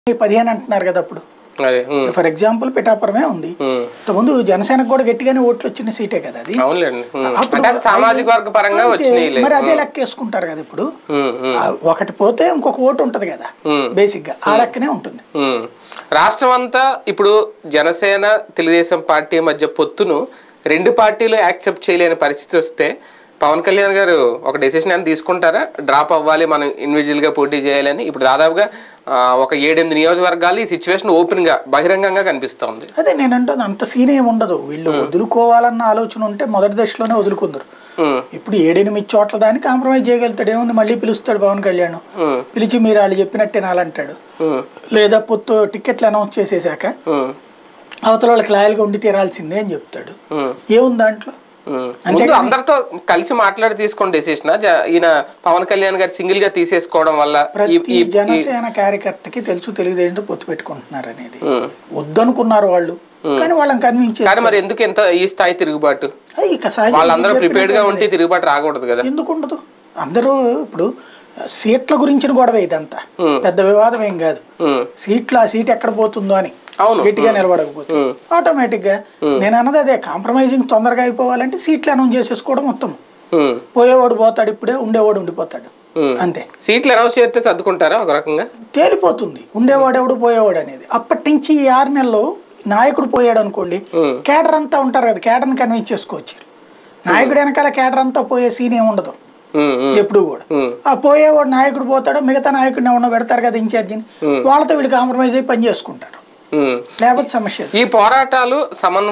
పదిహేను అంటున్నారు కదా అప్పుడు అదే ఉమ్, ఫర్ ఎగ్జాంపుల్ పిఠాపురమే ఉంది ఉమ్. ఇంతకుముందు జనసేనకు కూడా గట్టిగానే ఓట్లు వచ్చిన సీటే కదా అది అవునులేండి ఉమ్. అప్పుడు అంటే అది సామాజిక వర్గ పరంగా అంతే. వచ్చినాయి మరి అదే లెక్క వేసుకుంటారు కదా ఇప్పుడు ఉమ్, ఉమ్, ఆ ఒకటి పోతే ఇంకొక ఓటు ఉంటది కదా ఉమ్. బేసిక్ గా ఆ లెక్కనే ఉంటుంది ఉమ్. రాష్ట్రం అంతా ఇప్పుడు జనసేన తెలుగుదేశం పార్టీ మధ్య పొత్తును రెండు పార్టీలు యాక్సెప్ట్ చేయలేని పరిస్థితి వస్తే పవన్ కళ్యాణ్ గారు ఒక డెసిషన్ అని తీసుకుంటారా డ్రాప్ అవ్వాలి మనం ఇండివిజువల్ గా పోటీ చేయాలని ఇప్పుడు దాదాపుగా ఆ, ఒక ఏడెనిమిది నియోజకవర్గాలు ఈ సిచ్యువేషన్ ఓపెన్ గా బహిరంగంగా కనిపిస్తోంది అదే నేను అంటాను అంత సీన్ ఏమి ఉండదు వీళ్ళు వదులుకోవాలన్న ఆలోచన ఉంటే మొదటి దశలోనే వదులుకుందరు ఉమ్, ఇప్పుడు ఏడెనిమిది చోట్ల దాన్ని కాంప్రమైజ్ చేయగలుగుతాడు ఏముంది మళ్ళీ పిలుస్తాడు పవన్ కళ్యాణ్ ఉమ్, పిలిచి మీరు వాళ్ళు చెప్పినట్టే నాలంటాడు ఉమ్, లేదా పొత్తు టికెట్లు అనౌన్స్ చేసేసాక ఉమ్, అవతల వాళ్ళకి లాయల్గా ఉండి తీరాల్సిందే అని చెప్తాడు ఉమ్. ఏముంది దాంట్లో ఉమ్. ముందు అందరితో కలిసి మాట్లాడి తీసుకోండి డెసిషన్ ఈయన పవన్ కళ్యాణ్ గారు సింగిల్ గా తీసేసుకోవడం వల్ల ఈ- ప్రతి ఈ- జనసేన కార్యకర్తకి తెలుసు తెలుగుదేశం పొత్తు పెట్టుకుంటున్నారు అనేది ఉమ్. వద్దనుకున్నారు వాళ్ళు కానీ వాళ్ళని కన్విన్స్ కానీ మరి ఎందుకు ఎంత ఈ స్థాయి తిరుగుబాటు ఇక సహజంగా వాళ్ళందరూ చెప్పినట్టు ప్రిపేర్డ్ గా ఉంటే తిరుగుబాటు రాకూడదు కదా ఎందుకు ఉండదు అందరూ ఇప్పుడు సీట్ల గురించిన గొడవ ఇదంతా ఉమ్. పెద్ద వివాదం ఏం కాదు ఉమ్, సీట్లు ఆ సీట్ ఎక్కడ పోతుందో అని అవును గట్టిగా నిలబడకపోతే ఉమ్, ఆటోమేటిక్ గా నేను అన్నది అదే కాంప్రమైజింగ్ తొందరగా అయిపోవాలంటే సీట్లు అనౌన్స్ చేసేసుకోవడం మొత్తం ఉమ్, పోయేవాడు పోతాడు ఇప్పుడే ఉండేవాడు ఉండిపోతాడు ఉమ్. అంతే సీట్లు అనౌన్స్ చేస్తే సర్దుకుంటారా ఒక రకంగా తేలిపోతుంది ఉండేవాడు ఎవడు పోయేవాడు అనేది అప్పటి నుంచి ఈ ఆరు నెలలు నాయకుడు పోయాడు అనుకోండి ఉమ్, కేడర్ అంతా ఉంటారు కదా కేడర్ని కన్విన్స్ చేసుకోవచ్చు నాయకుడు వెనకాల కేడర్ అంతా పోయే సీన్ ఏమి ఉండదు ఉమ్, ఉమ్, ఎప్పుడు కూడా ఉమ్, ఆ పోయేవాడు నాయకుడు పోతాడు మిగతా నాయకుడిని ఎవరన్నా పెడతారు కదా ఇన్ఛార్జిని వాళ్ళతో వీళ్ళు కాంప్రమైజ్ అయ్యి పని చేసుకుంటారు ఉమ్. లేకపోతే సమస్య లేదు. ఈ పోరాటాలు సమన్వయం